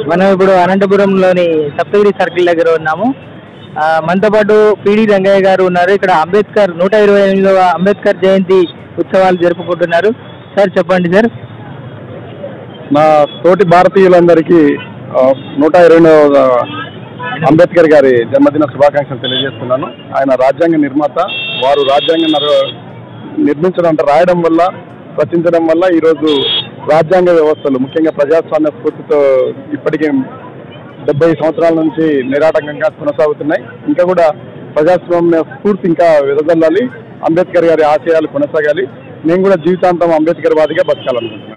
మనం ఇప్పుడు అనంతపురంలోని సప్తగిరి సర్కిల్ దగ్గర ఉన్నాము ఆ, మనతో పాటు పిడి రంగయ్య గారు ఉన్నారు ఇక్కడ అంబేద్కర్ నూట ఇరవై ఎనిమిదవ అంబేద్కర్ జయంతి ఉత్సవాలు జరుపుకుంటున్నారు సార్ చెప్పండి సార్ నా తోటి భారతీయులందరికీ ఆ, నూట ఇరవై అంబేద్కర్ గారి జన్మదిన శుభాకాంక్షలు తెలియజేస్తున్నాను ఆయన రాజ్యాంగ నిర్మాత వారు రాజ్యాంగం నర- నిర్మించడం అంటే రాయడం వల్ల రచించడం వల్ల ఈరోజు రాజ్యాంగ వ్యవస్థలు ముఖ్యంగా ప్రజాస్వామ్య స్ఫూర్తితో ఇప్పటికే డెబ్బై సంవత్సరాల నుంచి నిరాటంకంగా కొనసాగుతున్నాయి ఇంకా కూడా ప్రజాస్వామ్య స్ఫూర్తి ఇంకా వెదజల్లాలి అంబేద్కర్ గారి ఆశయాలు కొనసాగాలి నేను కూడా జీవితాంతం అంబేద్కర్ వాదిగా బతకాలనుకుంటున్నాను